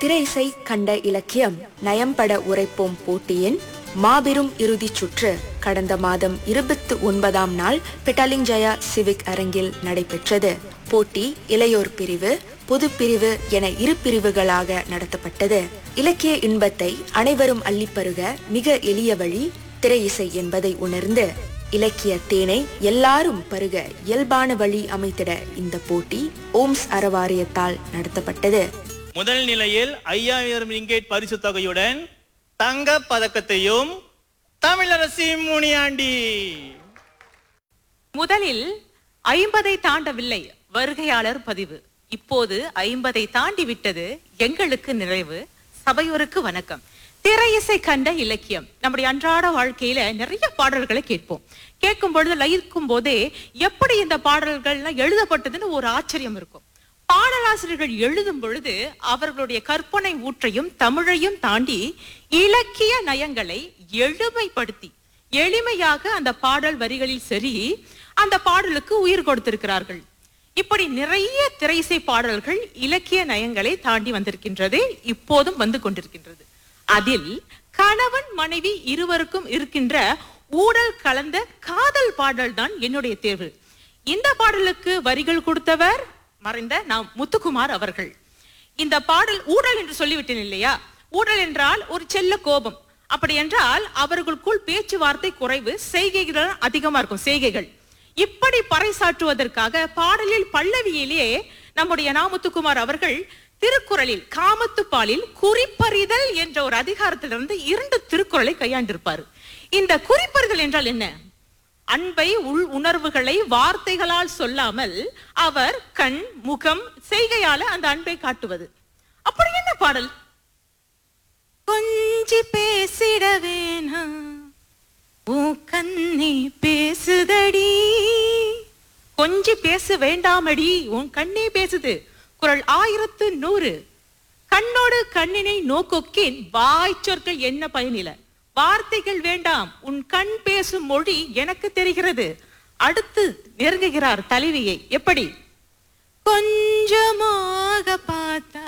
திரை இசை கண்ட இலக்கியம் நயம்பட உரைப்போம் போட்டியின் மாபெரும் இறுதிச் சுற்று கடந்த மாதம் இருபத்தி ஒன்பதாம் நாள் பெட்டாலிங்ஜயா சிவிக் அரங்கில் நடைபெற்றது போட்டி இளையோர் பிரிவு பொது பிரிவு என இரு பிரிவுகளாக நடத்தப்பட்டது இலக்கிய இன்பத்தை அனைவரும் அள்ளிப்பருக மிக எளிய வழி திரை இசை என்பதை உணர்ந்து இலக்கிய தேனை எல்லாரும் பருக இயல்பான வழி அமைத்திட இந்த போட்டி ஓம்ஸ் அறவாரியத்தால் நடத்தப்பட்டது முதல் நிலையில் ஐயாயிரம் ரிங்கேட் பரிசு தொகையுடன் தங்க பதக்கத்தையும் தமிழரசி முனியாண்டி முதலில் ஐம்பதை தாண்டவில்லை வருகையாளர் பதிவு இப்போது ஐம்பதை தாண்டி விட்டது எங்களுக்கு நிறைவு சபையோருக்கு வணக்கம் திரையிசை கண்ட இலக்கியம் நம்முடைய அன்றாட வாழ்க்கையில நிறைய பாடல்களை கேட்போம் கேட்கும் பொழுது லயிக்கும் போதே எப்படி இந்த பாடல்கள்லாம் எழுதப்பட்டதுன்னு ஒரு ஆச்சரியம் இருக்கும் பாடலாசிரியர்கள் எழுதும் பொழுது அவர்களுடைய கற்பனை ஊற்றையும் தமிழையும் தாண்டி இலக்கிய நயங்களை எளிமைப்படுத்தி எளிமையாக அந்த பாடல் வரிகளில் சரி அந்த பாடலுக்கு உயிர் கொடுத்திருக்கிறார்கள் இப்படி நிறைய திரையிசை பாடல்கள் இலக்கிய நயங்களை தாண்டி வந்திருக்கின்றது இப்போதும் வந்து கொண்டிருக்கின்றது அதில் கணவன் மனைவி இருவருக்கும் இருக்கின்ற ஊடல் கலந்த காதல் பாடல் தான் என்னுடைய தேர்வு இந்த பாடலுக்கு வரிகள் கொடுத்தவர் மறைந்த நாம் முத்துக்குமார் அவர்கள் இந்த பாடல் ஊடல் என்று சொல்லிவிட்டேன் இல்லையா ஊடல் என்றால் ஒரு செல்ல கோபம் அப்படி என்றால் அவர்களுக்குள் பேச்சுவார்த்தை குறைவு செய்கைகள் அதிகமா இருக்கும் செய்கைகள் இப்படி பறைசாற்றுவதற்காக பாடலில் பல்லவியிலே நம்முடைய நாமுத்துக்குமார் அவர்கள் திருக்குறளில் காமத்து பாலில் குறிப்பறிதல் என்ற ஒரு அதிகாரத்திலிருந்து இரண்டு திருக்குறளை கையாண்டிருப்பார் இந்த குறிப்பறிதல் என்றால் என்ன அன்பை உள் உணர்வுகளை வார்த்தைகளால் சொல்லாமல் அவர் கண் முகம் செய்கையால அந்த அன்பை காட்டுவது அப்படி என்ன பாடல் கொஞ்சி பேசிட வேணாம் உன் கண்ணே பேசுதடி கொஞ்சி பேச வேண்டாமடி உன் கண்ணே பேசுது குரல் ஆயிரத்து நூறு கண்ணோடு கண்ணினை நோக்கொக்கின் வாய் சொற்கள் என்ன பயனில வார்த்தைகள் வேண்டாம் உன் கண் பேசும் மொழி எனக்கு தெரிகிறது அடுத்து நெருங்குகிறார் தலைவியை எப்படி கொஞ்சமாக பார்த்தா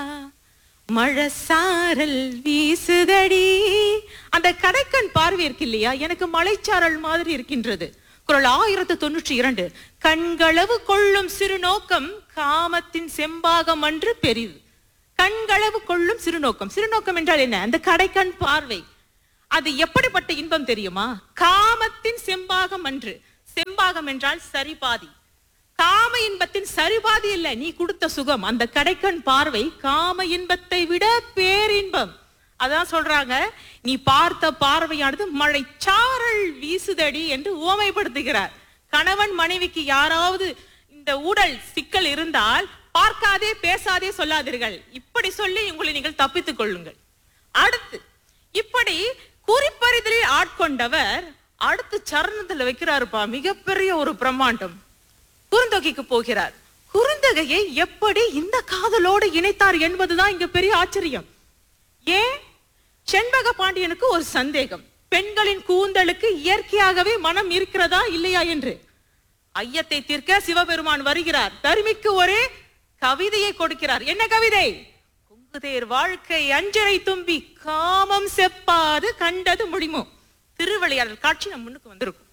மழை சாரல் வீசுதடி அந்த கடைக்கண் பார்வை இருக்கு இல்லையா எனக்கு மலைச்சாரல் மாதிரி இருக்கின்றது குரல் ஆயிரத்து தொண்ணூற்றி இரண்டு கண்களவு கொள்ளும் சிறு நோக்கம் காமத்தின் செம்பாகம் அன்று பெரிது கண்களவு கொள்ளும் சிறுநோக்கம் சிறுநோக்கம் என்றால் என்ன அந்த கடைக்கண் பார்வை அது எப்படிப்பட்ட இன்பம் தெரியுமா காமத்தின் செம்பாகம் அன்று செம்பாகம் என்றால் சரிபாதி காம இன்பத்தின் சரிபாதி இல்ல நீ கொடுத்த சுகம் அந்த கடைக்கண் பார்வை காம இன்பத்தை விட பேரின்பம் அதான் சொல்றாங்க நீ பார்த்த பார்வையானது மழை சாரல் வீசுதடி என்று ஓமைப்படுத்துகிறார் கணவன் மனைவிக்கு யாராவது இந்த ஊடல் சிக்கல் இருந்தால் பார்க்காதே பேசாதே சொல்லாதீர்கள் இப்படி சொல்லி உங்களை நீங்கள் தப்பித்துக் கொள்ளுங்கள் அடுத்து இப்படி குறிப்பறிதலில் ஆட்கொண்டவர் அடுத்து சரணத்துல வைக்கிறாருப்பா மிகப்பெரிய ஒரு பிரம்மாண்டம் குறுந்தொகைக்கு போகிறார் குறுந்தொகையை எப்படி இந்த காதலோடு இணைத்தார் என்பதுதான் இங்க பெரிய ஆச்சரியம் ஏன் செண்பக பாண்டியனுக்கு ஒரு சந்தேகம் பெண்களின் கூந்தலுக்கு இயற்கையாகவே மனம் இருக்கிறதா இல்லையா என்று ஐயத்தை தீர்க்க சிவபெருமான் வருகிறார் தருமிக்கு ஒரே கவிதையை கொடுக்கிறார் என்ன கவிதை குங்குதேர் வாழ்க்கை அஞ்சரை தும்பி காமம் செப்பாது கண்டது முடிமோ திருவிளையாடல் காட்சி நம்ம முன்னுக்கு வந்திருக்கும்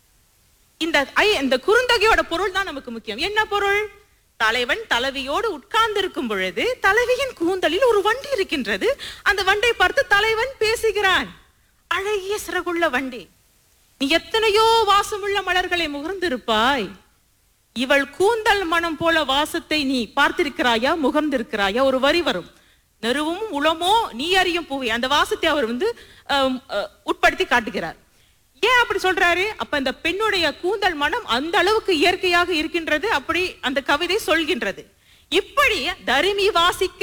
இந்த ஐ இந்த குறுந்தொகையோட பொருள் தான் நமக்கு முக்கியம் என்ன பொருள் தலைவன் தலைவியோடு உட்கார்ந்து இருக்கும் பொழுது தலைவியின் கூந்தலில் ஒரு வண்டி இருக்கின்றது அந்த வண்டை பார்த்து தலைவன் பேசுகிறான் அழகிய சிறகுள்ள வண்டி நீ எத்தனையோ வாசமுள்ள மலர்களை முகர்ந்திருப்பாய் இவள் கூந்தல் மனம் போல வாசத்தை நீ பார்த்திருக்கிறாயா முகர்ந்திருக்கிறாயா ஒரு வரி வரும் நெருவும் உளமோ நீ அறியும் பூவை அந்த வாசத்தை அவர் வந்து அஹ், அஹ், உட்படுத்தி காட்டுகிறார் ஏன் அப்படி சொல்றாரு அப்ப அந்த பெண்ணுடைய கூந்தல் மனம் அந்த அளவுக்கு இயற்கையாக இருக்கின்றது அப்படி அந்த கவிதை சொல்கின்றது இப்படி தருமி வாசிக்க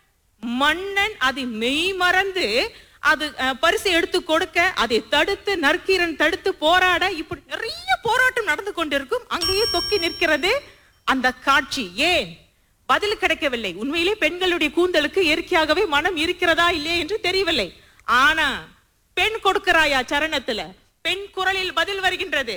மன்னன் அதை மெய் மறந்து அது அஹ், பரிசை எடுத்து கொடுக்க அதை தடுத்து நற்கீரன் தடுத்து போராட இப்படி நிறைய போராட்டம் நடந்து கொண்டிருக்கும் அங்கேயே தொக்கி நிற்கிறது அந்த காட்சி ஏன் பதில் கிடைக்கவில்லை உண்மையிலே பெண்களுடைய கூந்தலுக்கு இயற்கையாகவே மனம் இருக்கிறதா இல்லையா என்று தெரியவில்லை ஆனா பெண் கொடுக்கிறாயா சரணத்துல பெண் குரலில் பதில் வருகின்றது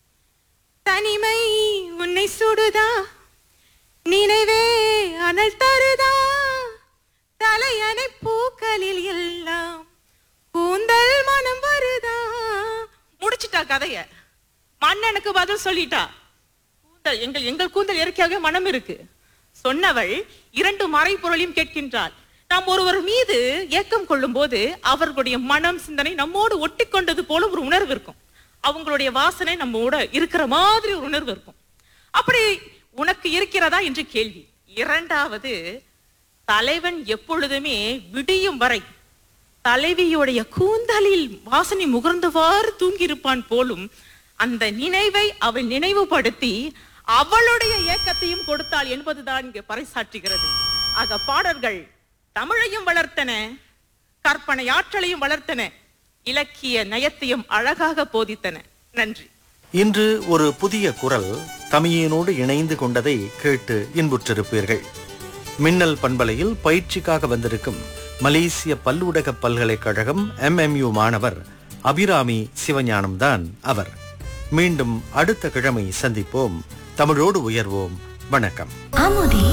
தனிமை உன்னை சுடுதா நினைவே அனல் தருதா தலையணை எத்தனை பூக்களில் எல்லாம் கூந்தல் மனம் வருதா முடிச்சிட்டா கதைய மன்னனுக்கு பதில் சொல்லிட்டா கூந்தல் எங்கள் எங்கள் கூந்தல் இயற்கையாகவே மனம் இருக்கு சொன்னவள் இரண்டு மறைப்பொருளையும் கேட்கின்றாள் நாம் ஒருவர் மீது ஏக்கம் கொள்ளும் போது அவர்களுடைய மனம் சிந்தனை நம்மோடு ஒட்டி கொண்டது போல ஒரு உணர்வு இருக்கும் அவங்களுடைய வாசனை நம்மோட இருக்கிற மாதிரி ஒரு உணர்வு இருக்கும் அப்படி உனக்கு இருக்கிறதா என்று கேள்வி இரண்டாவது தலைவன் எப்பொழுதுமே விடியும் வரை தலைவியுடைய கூந்தலில் வாசனை முகர்ந்தவாறு தூங்கியிருப்பான் போலும் அந்த நினைவை அவள் நினைவுபடுத்தி அவளுடைய ஏக்கத்தையும் கொடுத்தாள் என்பதுதான் இங்கு பறைசாற்றுகிறது ஆக பாடல்கள் தமிழையும் வளர்த்தன கற்பனை ஆற்றலையும் வளர்த்தன இலக்கிய நயத்தையும் அழகாக போதித்தன நன்றி இன்று ஒரு புதிய குரல் தமிழினோடு இணைந்து கொண்டதை கேட்டு இன்புற்றிருப்பீர்கள் மின்னல் பண்பலையில் பயிற்சிக்காக வந்திருக்கும் மலேசிய பல்லூடக பல்கலைக்கழகம் எம்எம்யூ மாணவர் அபிராமி சிவஞானம் தான் அவர் மீண்டும் அடுத்த கிழமை சந்திப்போம் தமிழோடு உயர்வோம் வணக்கம் அமுதே